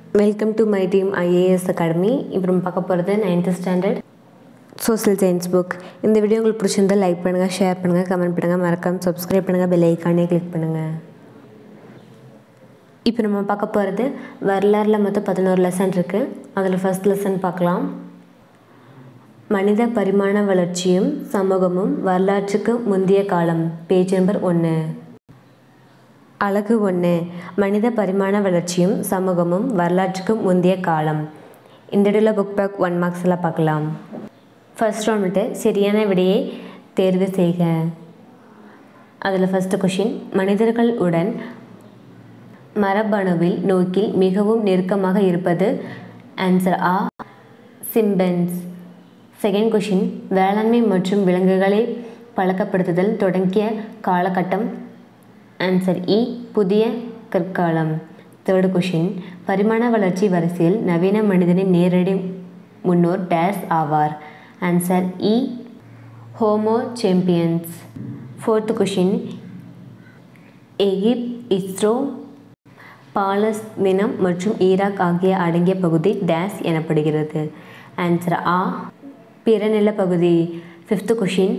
welcome to my team IAS academy இப்போ நம்ம பார்க்க போகிறது ninth standard social science book இந்த வீடியோ உங்களுக்கு பிடிச்சிருந்தா லைக் பண்ணுங்கள் ஷேர் பண்ணுங்கள் கமெண்ட் பண்ணுங்கள் மறக்காமல் சப்ஸ்கிரைப் பண்ணுங்கள் பெல் ஐக்கானே கிளிக் பண்ணுங்கள் இப்போ நம்ம பார்க்க போகிறது வரலாறில் மொத்தம் பதினோரு லெசன் இருக்குது அதில் ஃபஸ்ட் லெசன் பார்க்கலாம் மனித பரிமாண வளர்ச்சியும் சமூகமும் வரலாற்றுக்கு முந்தைய காலம் பேஜ் நம்பர் ஒன்று அழகு ஒன்று மனித பரிமாண வளர்ச்சியும் சமூகமும் வரலாற்றுக்கு முந்தைய காலம் இந்த இடையில புக் பேக் ஒன் மார்க்ஸில் பார்க்கலாம் ஃபர்ஸ்ட் வந்துட்டு சரியான விடையை தேர்வு செய்க அதில் ஃபஸ்ட்டு கொஷின் மனிதர்கள் உடன் மரபணுவில் நோக்கில் மிகவும் நெருக்கமாக இருப்பது ஆன்சர் ஆ சிம்பன்ஸ் செகண்ட் கொஷின் வேளாண்மை மற்றும் விலங்குகளை பழக்கப்படுத்துதல் தொடங்கிய காலகட்டம் ஆன்சர் இ புதிய கற்காலம் தேர்டு கொஷின் பரிமாண வளர்ச்சி வரிசையில் நவீன மனிதனின் நேரடி முன்னோர் டேஸ் ஆவார் ஆன்சர் இ homo sapiens fourth question Egypt Israel பாலஸ்தீனம் மற்றும் ஈராக் ஆகிய அடங்கிய பகுதி டேஸ் எனப்படுகிறது ஆன்சர் ஆ பிறநில பகுதி fifth question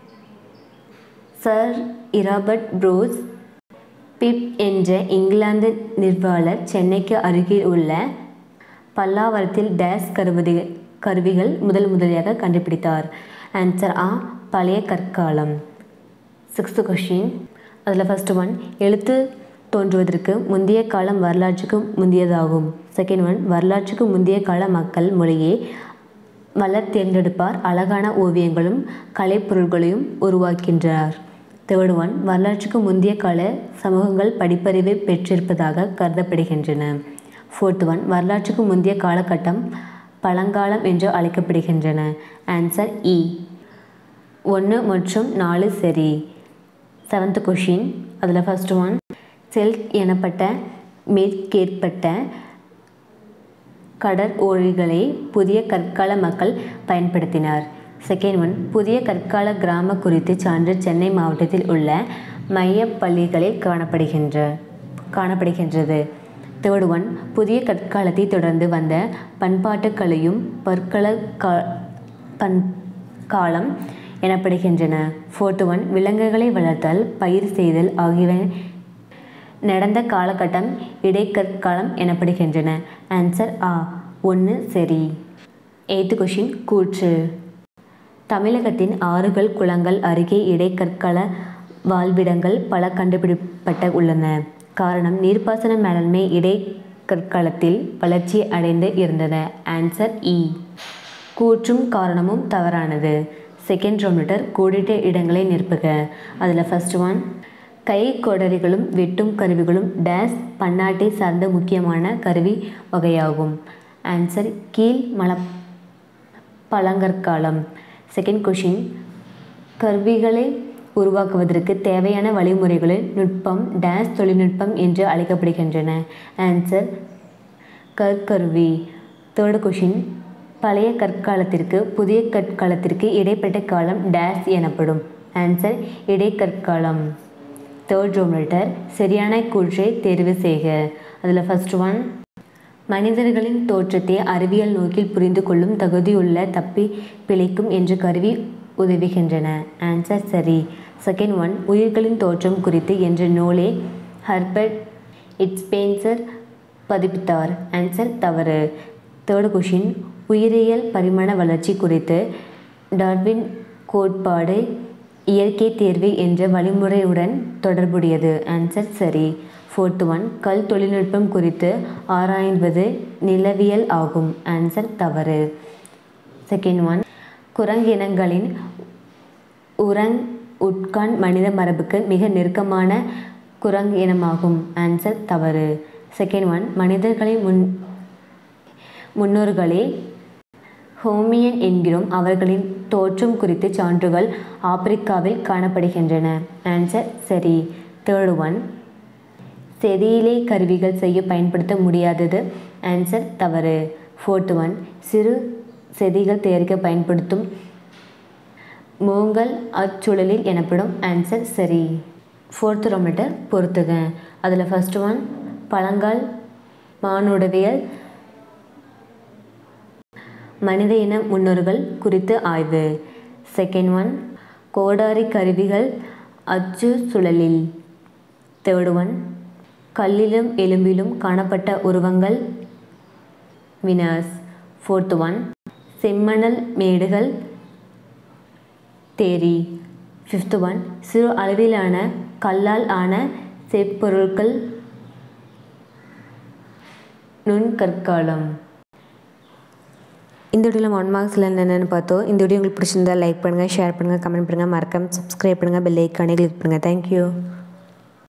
sir Robert Bruce பிப் என்ற இங்கிலாந்து நிர்வாளர் சென்னைக்கு அருகில் உள்ள பல்லாவரத்தில் டேஸ் கருவதி கருவிகள் முதல் முதலியாக கண்டுபிடித்தார் ஆன்சர் ஆ பழைய கற்காலம் சிக்ஸ்த்து கொஷின் அதில் ஃபஸ்ட்டு ஒன் எழுத்து தோன்றுவதற்கு முந்தைய காலம் வரலாற்றுக்கு முந்தையதாகும் செகண்ட் ஒன் வரலாற்றுக்கு முந்தைய கால மக்கள் மொழியை மலர் தேர்ந்தெடுப்பார் அழகான ஓவியங்களும் கலைப்பொருள்களையும் உருவாக்கின்றார் தேர்ட் ஒன் வரலாற்றுக்கு முந்தைய கால சமூகங்கள் படிப்பறிவை பெற்றிருப்பதாக கருதப்படுகின்றன ஃபோர்த் ஒன் வரலாற்றுக்கு முந்தைய காலகட்டம் பழங்காலம் என்று அழைக்கப்படுகின்றன ஆன்சர் இ ஒன்று மற்றும் நாலு சரி செவன்த் கொஷின் அதில் ஃபஸ்ட் ஒன் செல்க் எனப்பட்ட மேற்கேற்பட்ட கடற் ஓழிகளை புதிய கற்கால மக்கள் பயன்படுத்தினார் செகண்ட் ஒன் புதிய கற்கால கிராம குறித்து சான்று சென்னை மாவட்டத்தில் உள்ள மையப் பள்ளிகளில் காணப்படுகின்ற காணப்படுகின்றது தேர்ட் ஒன் புதிய கற்காலத்தை தொடர்ந்து வந்த பண்பாட்டுக்களையும் பற்கள கா பண் காலம் எனப்படுகின்றன ஃபோர்த்து ஒன் விலங்குகளை வளர்த்தல் பயிர் செய்தல் ஆகியவை நடந்த காலகட்டம் இடைக்கற்காலம் எனப்படுகின்றன ஆன்சர் ஆ ஒன்று சரி எய்த்து கொஷின் கூற்று தமிழகத்தின் ஆறுகள் குளங்கள் அருகே இடைக்கற்கால வாழ்விடங்கள் பல கண்டுபிடிப்பட்ட உள்ளன காரணம் நீர்ப்பாசன மேலாண்மை இடைக்கற்காலத்தில் வளர்ச்சி அடைந்து இருந்தன ஆன்சர் இ கூற்றும் காரணமும் தவறானது செகண்ட் ரோமீட்டர் கோடிட்ட இடங்களை நிற்புக அதில் ஃபஸ்ட் ஒன் கை கொடரிகளும் வெட்டும் கருவிகளும் டேஸ் பன்னாட்டை சார்ந்த முக்கியமான கருவி வகையாகும் ஆன்சர் கீழ் மல பழங்கற்காலம் செகண்ட் கொஷின் கருவிகளை உருவாக்குவதற்கு தேவையான வழிமுறைகளில் நுட்பம் டேஸ் தொழில்நுட்பம் என்று அழைக்கப்படுகின்றன ஆன்சர் கற்கருவி தேர்டு கொஷின் பழைய கற்காலத்திற்கு புதிய கற்காலத்திற்கு இடைப்பட்ட காலம் டேஸ் எனப்படும் ஆன்சர் இடைக்கற்காலம் தேர்ட் ரோமீட்டர் சரியான கூற்றை தேர்வு செய்க அதில் ஃபஸ்ட் ஒன் மனிதர்களின் தோற்றத்தை அறிவியல் நோக்கில் புரிந்து கொள்ளும் தகுதியுள்ள தப்பி பிழைக்கும் என்று கருவி உதவுகின்றன ஆன்சர் சரி செகண்ட் ஒன் உயிர்களின் தோற்றம் குறித்து என்ற நூலை ஹர்பர்ட் இட்ஸ்பென்சர் பதிப்பித்தார் ஆன்சர் தவறு தேர்டு கொஷின் உயிரியல் பரிமாண வளர்ச்சி குறித்து டார்வின் கோட்பாடு இயற்கை தேர்வு என்ற வழிமுறையுடன் தொடர்புடையது ஆன்சர் சரி ஃபோர்த் ஒன் கல் தொழில்நுட்பம் குறித்து ஆராய்வது நிலவியல் ஆகும் ஆன்சர் தவறு செகண்ட் ஒன் குரங்கினங்களின் உரங் உட்கான் மனித மரபுக்கு மிக நெருக்கமான குரங்கு இனமாகும் ஆன்சர் தவறு செகண்ட் ஒன் மனிதர்களின் முன் முன்னோர்களே ஹோமியன் என்கிறோம் அவர்களின் தோற்றம் குறித்து சான்றுகள் ஆப்பிரிக்காவில் காணப்படுகின்றன ஆன்சர் சரி தேர்ட் ஒன் செதியிலே கருவிகள் செய்ய பயன்படுத்த முடியாதது ஆன்சர் தவறு ஃபோர்த் ஒன் சிறு செதிகள் தயாரிக்க பயன்படுத்தும் மோங்கல் அச்சுழலில் எனப்படும் ஆன்சர் சரி ஃபோர்த் ரோமீட்டர் பொறுத்துக அதில் ஃபஸ்ட் ஒன் பழங்கால் மானுடவியல் மனித இன முன்னோர்கள் குறித்து ஆய்வு செகண்ட் ஒன் கோடாரி கருவிகள் அச்சு சுழலில் தேர்ட் ஒன் கல்லிலும் எலும்பிலும் காணப்பட்ட உருவங்கள் வினர்ஸ் ஃபோர்த் ஒன் செம்மணல் மேடுகள் தேரி ஃபிஃப்த் ஒன் சிறு அளவிலான கல்லால் ஆன செப்பொருட்கள் நுண்கற்காலம் இந்த வீடியோவில் ஒன் மார்க்ஸில் என்னென்னு பார்த்தோம் இந்த வீடியோ உங்களுக்கு பிடிச்சிருந்தா லைக் பண்ணுங்கள் ஷேர் பண்ணுங்கள் கமெண்ட் பண்ணுங்கள் மறக்காம சப்ஸ்கிரைப் பண்ணுங்கள் பெல் ஐக்கானே கிளிக் பண்ணுங்கள் தேங்க்யூ